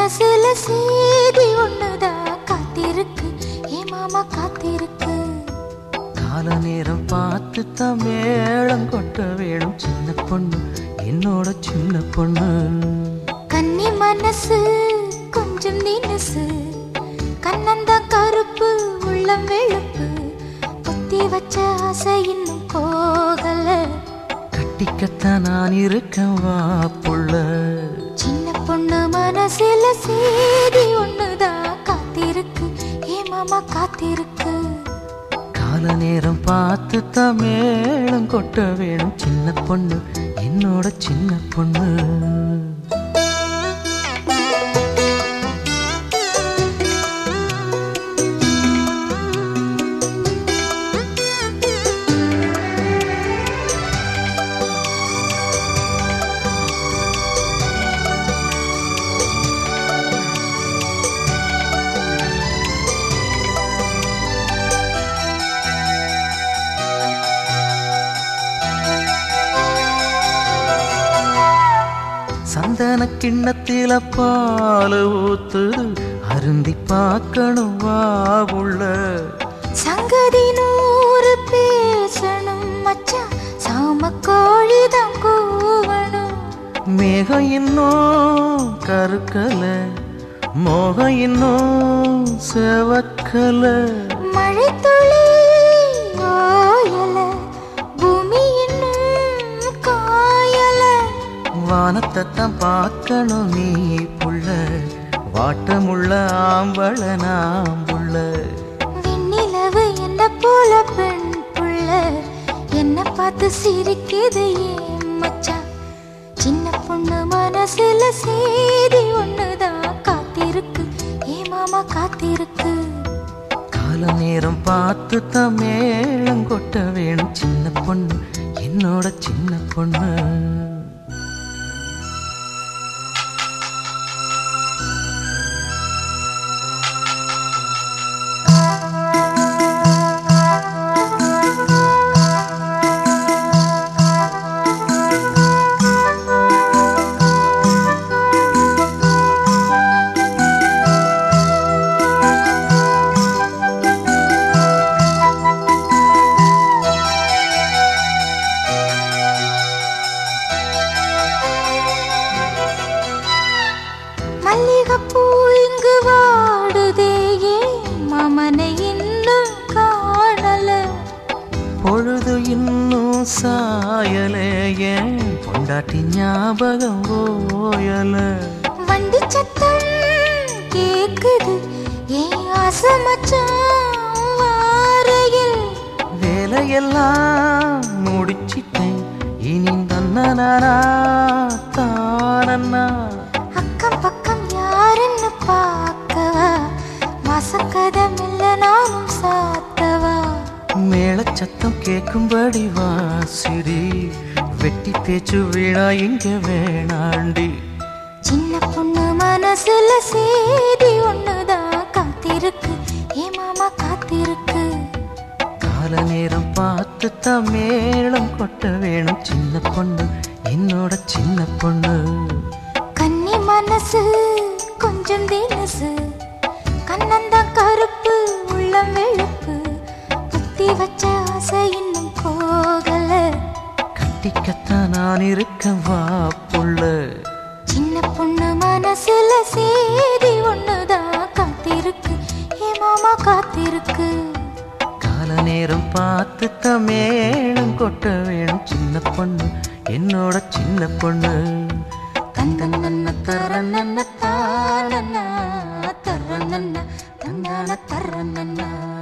மனசுல செய்தி ஒண்ணுதான் காத்திருக்கு ஏ மாமா காத்திருக்கு கால நேரம் பார்த்து தான் மேளம் கொட்ட வேணும் சின்ன பொண்ணு என்னோட சின்ன பொண்ணு கன்னி மனசு கொஞ்சம் தினசு கண்ணந்தா கருப்பு உள்ளம் வெளுப்பு புத்தி வச்ச ஆசை இன்னும் போகல கட்டிக்கத்தான் நான் இருக்கேன் வா புள்ள சின்ன பொண்ணு மனசுல செய்தி ஒண்ணுதான் காத்திருக்கு ஏ மாமா காத்திருக்கு கால நேரம் பார்த்து தான் மேளம் கொட்ட வேணும் சின்ன பொண்ணு என்னோட சின்ன பொண்ணு சந்தன கிண்ணத்தில பால் ஊத்துது அருந்தி பார்க்கணும் வா உள்ள சங்கதி நூறு பேசணும் மச்சான் சாம கோழிதான் கூவணும் மேகம் இன்னும் கருக்கல மோகம் இன்னும் செவக்கல மழை துளி ஓயல பூமி இன்னும் காயல வானத்தை தான் பார்க்கணும் நீ புள்ள வாட்டமுள்ள ஆம்பள நாம்புள்ள விண்ணிலவு என்ன போல பெண் புள்ள என்ன பார்த்து சிரிக்குது ஏன் மச்சான் சின்ன பொண்ணு மனசுல செய்தி ஒண்ணுதான் காத்திருக்கு ஏ மாமா காத்திருக்கு கால நேரம் பார்த்து தான் மேளம் கொட்ட வேணும் சின்ன பொண்ணு என்னோட சின்ன பொண்ணு மல்லிகைப்பூ இங்கு வாடுதே ஏன் மாமனை இன்னும் காணல பொழுது இன்னும் சாயலே ஏன் பொண்டாட்டி ஞாபகம் ஓயல வண்டி சத்தம் கேக்குது ஏன் ஆசை மச்சான் வாரையில் வேலையெல்லாம் முடிச்சிட்டேன் இனி தன்னனா தானண்ணா அக்கம் பக்கம் யாருன்னு பார்க்கவா வாசக்கதம் இல்ல நானும் சாத்தவா மேளச்சத்தம் கேட்கும்படி வாசிடி வெட்டி பேச்சு வீணா இங்க வேணாண்டி சின்ன பொண்ணு மனசுல செய்தி ஒண்ணுதான் காத்திருக்கு ஏ மாமா காத்திருக்கு கால நேரம் பார்த்து தான் மேளம் கொட்ட வேணும் சின்ன பொண்ணு என்னோட சின்ன பொண்ணு கன்னி மனசு கொஞ்சம் தினசு கண்ணந்தான் கருப்பு உள்ளம் வெளுப்பு புத்தி வச்ச ஆசை இன்னும் போகல கட்டிக்கத்தான் நான் இருக்க வா புள்ள சின்ன பொண்ணு மனசுல செய்தி ஒண்ணுதான் காத்திருக்கு ஏ மாமா காத்திருக்கு கால நேரம் பார்த்து தான் மேளம் கொட்ட வேணும் சின்ன பொண்ணு என்னோட சின்ன பொண்ணு தந்தன் நன்ன தர நன்ன தானன்னா தர நன்ன தந்தான தர நன்னா